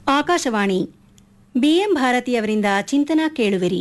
Akashvani BM ಭಾರತಿಯವರಿಂದ ಚಿಂತನಾ ಕೇಳುವಿರಿ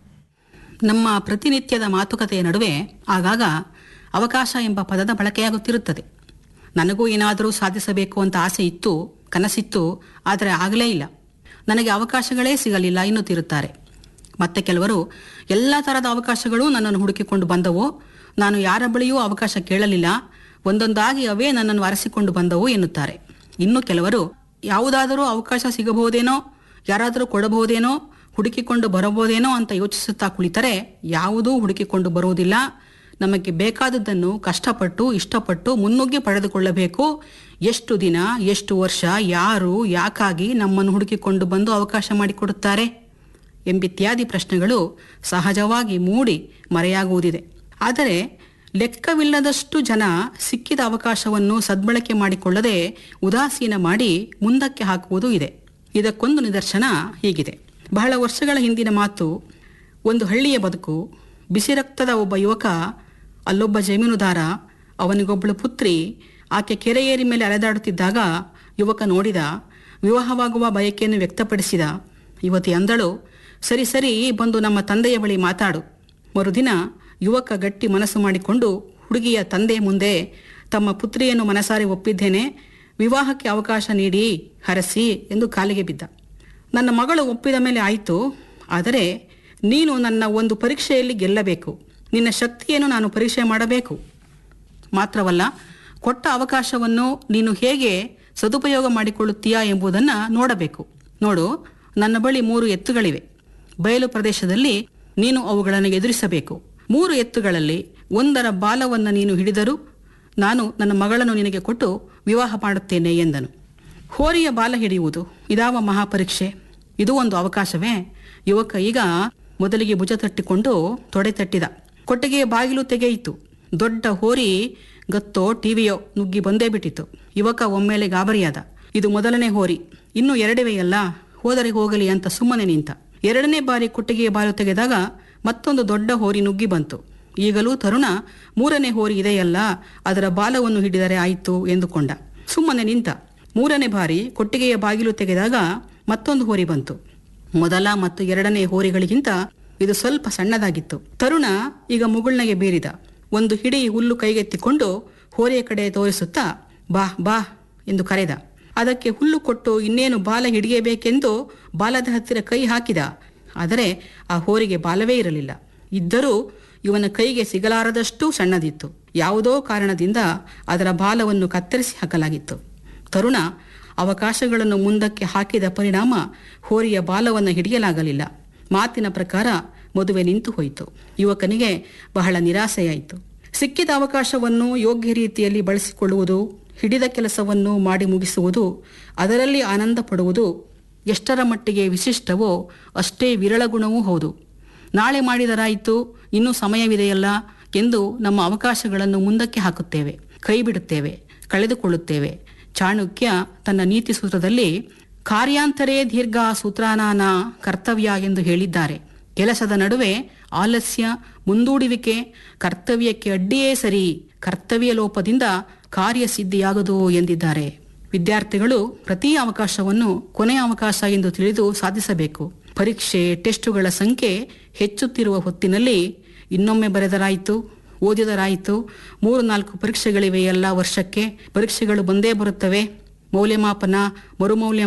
ನಮ್ಮ ಪ್ರತಿನಿತ್ಯದ ಮಾತುಕತೆಯ ನಡುವೆ ಆಗಾಗ ಅವಕಾಶ ಎಂಬ ಪದದ ಬಳಕೆಯಾಗುತ್ತಿರುತ್ತದೆ ನನಗೂ ಏನಾದರೂ ಸಾಧಿಸಬೇಕು ಅಂತ ಆಸೆ ಇತ್ತು ಕನಸಿತ್ತು ಆದರೆ ಆಗಲೇ ಇಲ್ಲ ನನಗೆ ಅವಕಾಶಗಳೇ ಸಿಗಲಿಲ್ಲ ಎನ್ನುತ್ತಿರುತ್ತಾರೆ ಮತ್ತೆ ಕೆಲವರು ಎಲ್ಲ ಥರದ ಅವಕಾಶಗಳು ನನ್ನನ್ನು ಹುಡುಕಿಕೊಂಡು ಬಂದವು ನಾನು ಯಾರ ಬಳಿಯೂ ಅವಕಾಶ ಕೇಳಲಿಲ್ಲ ಒಂದೊಂದಾಗಿ ಅವೇ ನನ್ನನ್ನು ಅರಸಿಕೊಂಡು ಬಂದವು ಎನ್ನುತ್ತಾರೆ ಇನ್ನು ಕೆಲವರು ಯಾವುದಾದರೂ ಅವಕಾಶ ಸಿಗಬಹುದೇನೋ ಯಾರಾದರೂ ಕೊಡಬಹುದೇನೋ ಹುಡುಕಿಕೊಂಡು ಬರಬಹುದೇನೋ ಅಂತ ಯೋಚಿಸುತ್ತಾ ಕುಳಿತರೆ ಯಾವುದೂ ಹುಡುಕಿಕೊಂಡು ಬರುವುದಿಲ್ಲ ನಮಗೆ ಬೇಕಾದದ್ದನ್ನು ಕಷ್ಟಪಟ್ಟು ಇಷ್ಟಪಟ್ಟು ಮುನ್ನುಗ್ಗಿ ಪಡೆದುಕೊಳ್ಳಬೇಕು ಎಷ್ಟು ದಿನ ಎಷ್ಟು ವರ್ಷ ಯಾರು ಯಾಕಾಗಿ ನಮ್ಮನ್ನು ಹುಡುಕಿಕೊಂಡು ಬಂದು ಅವಕಾಶ ಮಾಡಿಕೊಡುತ್ತಾರೆ ಎಂಬಿತ್ಯಾದಿ ಪ್ರಶ್ನೆಗಳು ಸಹಜವಾಗಿ ಮೂಡಿ ಮರೆಯಾಗುವುದಿದೆ ಆದರೆ ಲೆಕ್ಕವಿಲ್ಲದಷ್ಟು ಜನ ಸಿಕ್ಕಿದ ಅವಕಾಶವನ್ನು ಸದ್ಬಳಕೆ ಮಾಡಿಕೊಳ್ಳದೆ ಉದಾಸೀನ ಮಾಡಿ ಮುಂದಕ್ಕೆ ಹಾಕುವುದೂ ಇದೆ ಇದಕ್ಕೊಂದು ನಿದರ್ಶನ ಹೀಗಿದೆ ಬಹಳ ವರ್ಷಗಳ ಹಿಂದಿನ ಮಾತು ಒಂದು ಹಳ್ಳಿಯ ಬದುಕು ಬಿಸಿ ರಕ್ತದ ಒಬ್ಬ ಯುವಕ ಅಲ್ಲೊಬ್ಬ ಜಮೀನುದಾರ ಅವನಿಗೊಬ್ಬಳು ಪುತ್ರಿ ಆಕೆ ಕೆರೆಯೇರಿ ಮೇಲೆ ಅಲೆದಾಡುತ್ತಿದ್ದಾಗ ಯುವಕ ನೋಡಿದ ವಿವಾಹವಾಗುವ ಬಯಕೆಯನ್ನು ವ್ಯಕ್ತಪಡಿಸಿದ ಯುವತಿ ಅಂದಳು ಸರಿ ಸರಿ ಬಂದು ನಮ್ಮ ತಂದೆಯ ಬಳಿ ಮಾತಾಡು ಮರುದಿನ ಯುವಕ ಗಟ್ಟಿ ಮನಸ್ಸು ಮಾಡಿಕೊಂಡು ಹುಡುಗಿಯ ತಂದೆಯ ಮುಂದೆ ತಮ್ಮ ಪುತ್ರಿಯನ್ನು ಮನಸಾರಿ ಒಪ್ಪಿದ್ದೇನೆ ವಿವಾಹಕ್ಕೆ ಅವಕಾಶ ನೀಡಿ ಹರಸಿ ಎಂದು ಕಾಲಿಗೆ ಬಿದ್ದ ನನ್ನ ಮಗಳು ಒಪ್ಪಿದ ಮೇಲೆ ಆಯಿತು ಆದರೆ ನೀನು ನನ್ನ ಒಂದು ಪರೀಕ್ಷೆಯಲ್ಲಿ ಗೆಲ್ಲಬೇಕು ನಿನ್ನ ಶಕ್ತಿಯನ್ನು ನಾನು ಪರೀಕ್ಷೆ ಮಾಡಬೇಕು ಮಾತ್ರವಲ್ಲ ಕೊಟ್ಟ ಅವಕಾಶವನ್ನು ನೀನು ಹೇಗೆ ಸದುಪಯೋಗ ಮಾಡಿಕೊಳ್ಳುತ್ತೀಯಾ ಎಂಬುದನ್ನು ನೋಡಬೇಕು ನೋಡು ನನ್ನ ಬಳಿ ಮೂರು ಎತ್ತುಗಳಿವೆ ಬಯಲು ಪ್ರದೇಶದಲ್ಲಿ ನೀನು ಅವುಗಳನ್ನು ಎದುರಿಸಬೇಕು ಮೂರು ಎತ್ತುಗಳಲ್ಲಿ ಒಂದರ ಬಾಲವನ್ನು ನೀನು ಹಿಡಿದರೂ ನಾನು ನನ್ನ ಮಗಳನ್ನು ನಿನಗೆ ಕೊಟ್ಟು ವಿವಾಹ ಮಾಡುತ್ತೇನೆ ಎಂದನು ಹೋರಿಯ ಬಾಲ ಹಿಡಿಯುವುದು ಇದಾವ ಮಹಾಪರೀಕ್ಷೆ ಇದು ಒಂದು ಅವಕಾಶವೇ ಯುವಕ ಈಗ ಮೊದಲಿಗೆ ಭುಜ ತಟ್ಟಿಕೊಂಡು ತೊಡೆ ತಟ್ಟಿದ ಕೊಟ್ಟಿಗೆಯ ಬಾಗಿಲು ತೆಗೆಯಿತು ದೊಡ್ಡ ಹೋರಿ ಗತ್ತೋ ಟಿವಿಯೋ ನುಗ್ಗಿ ಬಂದೇ ಬಿಟ್ಟಿತು ಯುವಕ ಒಮ್ಮೆಲೆ ಗಾಬರಿಯಾದ ಇದು ಮೊದಲನೇ ಹೋರಿ ಇನ್ನೂ ಎರಡಿವೆಯಲ್ಲ ಹೋದರೆ ಹೋಗಲಿ ಅಂತ ಸುಮ್ಮನೆ ನಿಂತ ಎರಡನೇ ಬಾರಿ ಕೊಟ್ಟಿಗೆಯ ಬಾಲು ತೆಗೆದಾಗ ಮತ್ತೊಂದು ದೊಡ್ಡ ಹೋರಿ ನುಗ್ಗಿ ಬಂತು ಈಗಲೂ ತರುಣ ಮೂರನೇ ಹೋರಿ ಇದೆಯಲ್ಲ ಅದರ ಬಾಲವನ್ನು ಹಿಡಿದರೆ ಆಯಿತು ಎಂದುಕೊಂಡ ಸುಮ್ಮನೆ ನಿಂತ ಮೂರನೇ ಬಾರಿ ಕೊಟ್ಟಿಗೆಯ ಬಾಗಿಲು ತೆಗೆದಾಗ ಮತ್ತೊಂದು ಹೋರಿ ಬಂತು ಮೊದಲ ಮತ್ತು ಎರಡನೇ ಹೋರಿಗಳಿಗಿಂತ ಇದು ಸ್ವಲ್ಪ ಸಣ್ಣದಾಗಿತ್ತು ತರುಣ ಈಗ ಮುಗುಳ್ನಗೆ ಬೀರಿದ ಒಂದು ಹಿಡಿ ಹುಲ್ಲು ಕೈಗೆತ್ತಿಕೊಂಡು ಹೋರಿಯ ಕಡೆ ತೋರಿಸುತ್ತಾ ಬಾ ಬಾ ಎಂದು ಕರೆದ ಅದಕ್ಕೆ ಹುಲ್ಲು ಕೊಟ್ಟು ಇನ್ನೇನು ಬಾಲ ಹಿಡಿಯಬೇಕೆಂದು ಬಾಲದ ಹತ್ತಿರ ಕೈ ಹಾಕಿದ ಆದರೆ ಆ ಹೋರಿಗೆ ಬಾಲವೇ ಇರಲಿಲ್ಲ ಇದ್ದರೂ ಇವನ ಕೈಗೆ ಸಿಗಲಾರದಷ್ಟು ಸಣ್ಣದಿತ್ತು ಯಾವುದೋ ಕಾರಣದಿಂದ ಅದರ ಬಾಲವನ್ನು ಕತ್ತರಿಸಿ ಹಾಕಲಾಗಿತ್ತು ತರುಣ ಅವಕಾಶಗಳನ್ನು ಮುಂದಕ್ಕೆ ಹಾಕಿದ ಪರಿಣಾಮ ಹೋರಿಯ ಬಾಲವನ್ನು ಹಿಡಿಯಲಾಗಲಿಲ್ಲ ಮಾತಿನ ಪ್ರಕಾರ ಮದುವೆ ನಿಂತು ಹೋಯಿತು ಯುವಕನಿಗೆ ಬಹಳ ನಿರಾಸೆಯಾಯಿತು ಸಿಕ್ಕಿದ ಅವಕಾಶವನ್ನು ಯೋಗ್ಯ ರೀತಿಯಲ್ಲಿ ಬಳಸಿಕೊಳ್ಳುವುದು ಹಿಡಿದ ಕೆಲಸವನ್ನು ಮಾಡಿ ಮುಗಿಸುವುದು ಅದರಲ್ಲಿ ಆನಂದ ಪಡುವುದು ಎಷ್ಟರ ಮಟ್ಟಿಗೆ ವಿಶಿಷ್ಟವೋ ಅಷ್ಟೇ ವಿರಳ ಗುಣವೂ ಹೌದು ನಾಳೆ ಮಾಡಿದರಾಯಿತು ಇನ್ನೂ ಸಮಯವಿದೆಯಲ್ಲ ಎಂದು ನಮ್ಮ ಅವಕಾಶಗಳನ್ನು ಮುಂದಕ್ಕೆ ಹಾಕುತ್ತೇವೆ ಕೈ ಬಿಡುತ್ತೇವೆ ಕಳೆದುಕೊಳ್ಳುತ್ತೇವೆ ಚಾಣಕ್ಯ ತನ್ನ ನೀತಿ ಸೂತ್ರದಲ್ಲಿ ಕಾರ್ಯಾಂತರೇ ದೀರ್ಘ ಸೂತ್ರಾನಾನ ಕರ್ತವ್ಯ ಎಂದು ಹೇಳಿದ್ದಾರೆ ಕೆಲಸದ ನಡುವೆ ಆಲಸ್ಯ ಮುಂದೂಡುವಿಕೆ ಕರ್ತವ್ಯಕ್ಕೆ ಅಡ್ಡಿಯೇ ಸರಿ ಕರ್ತವ್ಯ ಲೋಪದಿಂದ ಕಾರ್ಯಸಿದ್ಧಿಯಾಗದು ಎಂದಿದ್ದಾರೆ ವಿದ್ಯಾರ್ಥಿಗಳು ಪ್ರತಿ ಅವಕಾಶವನ್ನು ಕೊನೆಯ ಅವಕಾಶ ಎಂದು ತಿಳಿದು ಸಾಧಿಸಬೇಕು ಪರೀಕ್ಷೆ ಟೆಸ್ಟುಗಳ ಸಂಖ್ಯೆ ಹೆಚ್ಚುತ್ತಿರುವ ಹೊತ್ತಿನಲ್ಲಿ ಇನ್ನೊಮ್ಮೆ ಬರೆದರಾಯಿತು ಓದಿದರಾಯಿತು ಮೂರು ನಾಲ್ಕು ಪರೀಕ್ಷೆಗಳಿವೆ ಎಲ್ಲ ವರ್ಷಕ್ಕೆ ಪರೀಕ್ಷೆಗಳು ಬಂದೇ ಬರುತ್ತವೆ ಮೌಲ್ಯಮಾಪನ ಮರುಮೌಲ್ಯ